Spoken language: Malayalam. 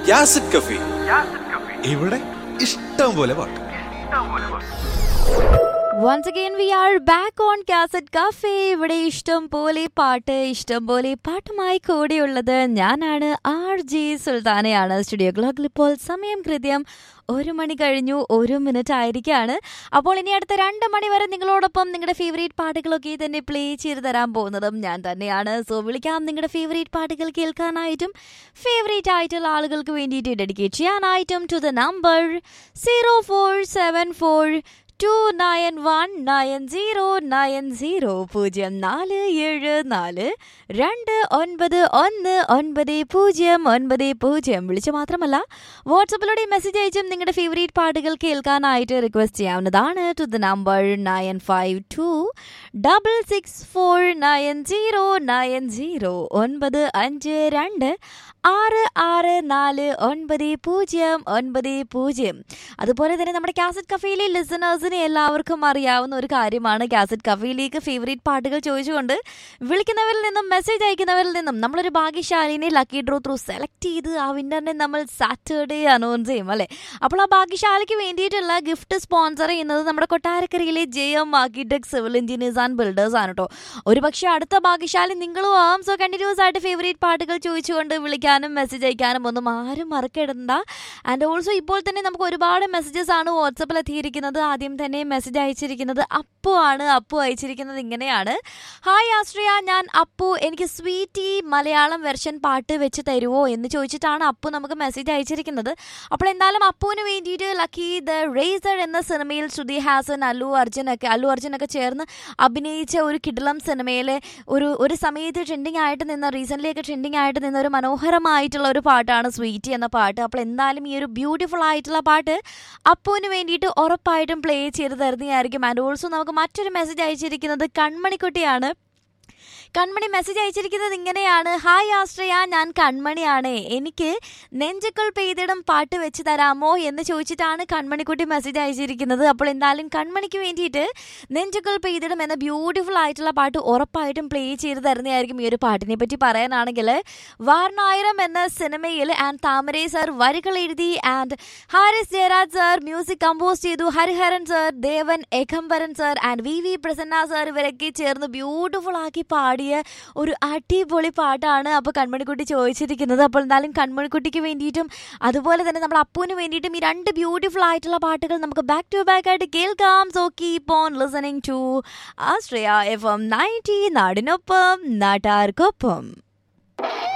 യാസിഡ് കഫി ഇവിടെ ഇഷ്ടം പോലെ പാട്ട് once again we are back on cassette cafe ഇവിടെ ഇഷ്ടം പോലെ പാട്ട് ഇഷ്ടം പോലെ പാട്ടുമായി കൂടിയുള്ളത് ഞാനാണ് ആർ ജി സുൽത്താനയാണ് സ്റ്റുഡിയോ ക്ലോക്കിൽ ഇപ്പോൾ സമയം കൃത്യം ഒരു മണി കഴിഞ്ഞു ഒരു മിനിറ്റ് ആയിരിക്കാണ് അപ്പോൾ ഇനി അടുത്ത രണ്ട് മണി വരെ നിങ്ങളോടൊപ്പം നിങ്ങളുടെ ഫേവറേറ്റ് പാട്ടുകളൊക്കെ തന്നെ പ്ലേ ചെയ്ത് തരാൻ പോകുന്നതും ഞാൻ തന്നെയാണ് സോ വിളിക്കാം നിങ്ങളുടെ ഫേവറേറ്റ് പാട്ടുകൾ കേൾക്കാനായിട്ടും ഫേവറേറ്റ് ആയിട്ടുള്ള ആളുകൾക്ക് വേണ്ടിയിട്ട് ഡെഡിക്കേറ്റ് ചെയ്യാനായിട്ടും to the number zero four seven four two nine one nine zero nine zero പൂജ്യം നാല് ഏഴ് നാല് രണ്ട് ഒൻപത് ഒന്ന് ഒൻപത് പൂജ്യം ഒൻപത് പൂജ്യം വിളിച്ചു മാത്രമല്ല വാട്സപ്പിലൂടെ മെസ്സേജ് അയച്ചും നിങ്ങളുടെ ഫേവറേറ്റ് പാട്ടുകൾ കേൾക്കാനായിട്ട് റിക്വസ്റ്റ് ചെയ്യാവുന്നതാണ് to the number nine five two double six four nine zero nine zero ഒൻപത് അഞ്ച് രണ്ട് ആറ് ആറ് നാല് ഒൻപത് പൂജ്യം ഒൻപത് പൂജ്യം അതുപോലെ തന്നെ നമ്മുടെ കാസറ്റ് കഫയിലെ ലിസണേഴ്സിന് എല്ലാവർക്കും അറിയാവുന്ന ഒരു കാര്യമാണ് കാസറ്റ് കഫയിലേക്ക് ഫേവറേറ്റ് പാട്ടുകൾ ചോദിച്ചുകൊണ്ട് വിളിക്കുന്നവരിൽ നിന്നും മെസ്സേജ് അയക്കുന്നവരിൽ നിന്നും നമ്മളൊരു ഭാഗ്യശാലിനെ ലക്കി ഡ്രോ ത്രൂ സെലക്ട് ചെയ്ത് ആ വിന്നറിനെ നമ്മൾ സാറ്റർഡേ അനൗൺസ് ചെയ്യും അല്ലേ അപ്പോൾ ആ ഭാഗ്യശാലിക്ക് വേണ്ടിയിട്ടുള്ള ഗിഫ്റ്റ് സ്പോൺസർ ചെയ്യുന്നത് നമ്മുടെ കൊട്ടാരക്കരയിലെ J M architect civil engineers and builders ആണ് കേട്ടോ ഒരു പക്ഷേ അടുത്ത ഭാഗ്യശാലി നിങ്ങളും ആവാം സോ കണ്ടിന്യൂസ് ആയിട്ട് ഫേവറേറ്റ് പാട്ടുകൾ ചോദിച്ചുകൊണ്ട് വിളിക്കാനും മെസ്സേജ് അയക്കാനും ഒന്നും ആരും മറക്കിടണ്ട ആൻഡ് ഓൾസോ ഇപ്പോൾ തന്നെ നമുക്ക് ഒരുപാട് മെസ്സേജസ് ആണ് വാട്സപ്പിൽ എത്തിയിരിക്കുന്നത് ആദ്യം തന്നെ മെസ്സേജ് അയച്ചിരിക്കുന്നത് അപ്പു ആണ് അപ്പു അയച്ചിരിക്കുന്നത് ഇങ്ങനെയാണ് ഹായ് ആശ്രിയ ഞാൻ അപ്പു എനിക്ക് സ്വീറ്റി മലയാളം വെർഷൻ പാട്ട് വെച്ച് തരുമോ എന്ന് ചോദിച്ചിട്ടാണ് അപ്പു നമുക്ക് മെസ്സേജ് അയച്ചിരിക്കുന്നത് അപ്പോൾ എന്തായാലും അപ്പുവിന് വേണ്ടിയിട്ട് ലക്കി ദ റേസർ എന്ന സിനിമയിൽ ശ്രുതി ഹാസൻ അല്ലു അർജുനൊക്കെ അല്ലു അർജുനൊക്കെ ചേർന്ന് അഭിനയിച്ച ഒരു കിടിലം സിനിമയിലെ ഒരു ഒരു സമയത്ത് ട്രെൻഡിങ് ആയിട്ട് നിന്ന റീസെൻ്റ്ലി ഒക്കെ ട്രെൻഡിങ് ആയിട്ട് നിന്ന ഒരു മനോഹരമായിട്ടുള്ള ഒരു പാട്ടാണ് സ്വീറ്റി എന്ന പാട്ട് അപ്പോൾ എന്തായാലും ഈ ഒരു ബ്യൂട്ടിഫുൾ ആയിട്ടുള്ള പാട്ട് അപ്പുവിന് വേണ്ടിയിട്ട് ഉറപ്പായിട്ടും പ്ലേ ചെയ്ത് തരുന്നതായിരിക്കും ആൻഡ് ഓൾസോ നമുക്ക് മറ്റൊരു മെസ്സേജ് അയച്ചിരിക്കുന്നത് കൺമണിക്കുട്ടിയാണ് കൺമണി മെസ്സേജ് അയച്ചിരിക്കുന്നത് ഇങ്ങനെയാണ് ഹായ് ആശ്രയ ഞാൻ കൺമണിയാണ് എനിക്ക് നെഞ്ചുക്കൾ പെയ്തിടം പാട്ട് വെച്ച് തരാമോ എന്ന് ചോദിച്ചിട്ടാണ് കൺമണിക്കുട്ടി മെസ്സേജ് അയച്ചിരിക്കുന്നത് അപ്പോൾ എന്തായാലും കൺമണിക്ക് വേണ്ടിയിട്ട് നെഞ്ചുക്കൾ പെയ്തിടം എന്ന ബ്യൂട്ടിഫുൾ ആയിട്ടുള്ള പാട്ട് ഉറപ്പായിട്ടും പ്ലേ ചെയ്ത് തരുന്നതായിരിക്കും ഈ ഒരു പാട്ടിനെ പറ്റി പറയാനാണെങ്കിൽ വാർണായിരം എന്ന സിനിമയിൽ ആൻഡ് താമരേ സർ വരികൾ എഴുതി and Harris Jayaraj sir music compose ചെയ്തു Hariharan sir Devan Ekambaram sir and V V Prasanna sir ഇവരൊക്കെ ചേർന്ന് ബ്യൂട്ടിഫുൾ ആക്കി പാടിയ ഒരു അടിപൊളി പാട്ടാണ് അപ്പോൾ കൺമണിക്കുട്ടി ചോദിച്ചിരിക്കുന്നത് അപ്പോൾ എന്തായാലും കൺമണിക്കുട്ടിക്ക് വേണ്ടിയിട്ടും അതുപോലെ തന്നെ നമ്മുടെ അപ്പുവിന് വേണ്ടിയിട്ടും ഈ രണ്ട് ബ്യൂട്ടിഫുൾ ആയിട്ടുള്ള പാട്ടുകൾ നമുക്ക് ബാക്ക് ടു ബാക്ക് ആയിട്ട് കേൾക്കാം so keep on listening to Ashraya FM ninety നയൻറ്റി നാടിനൊപ്പം നാട്ടാർക്കൊപ്പം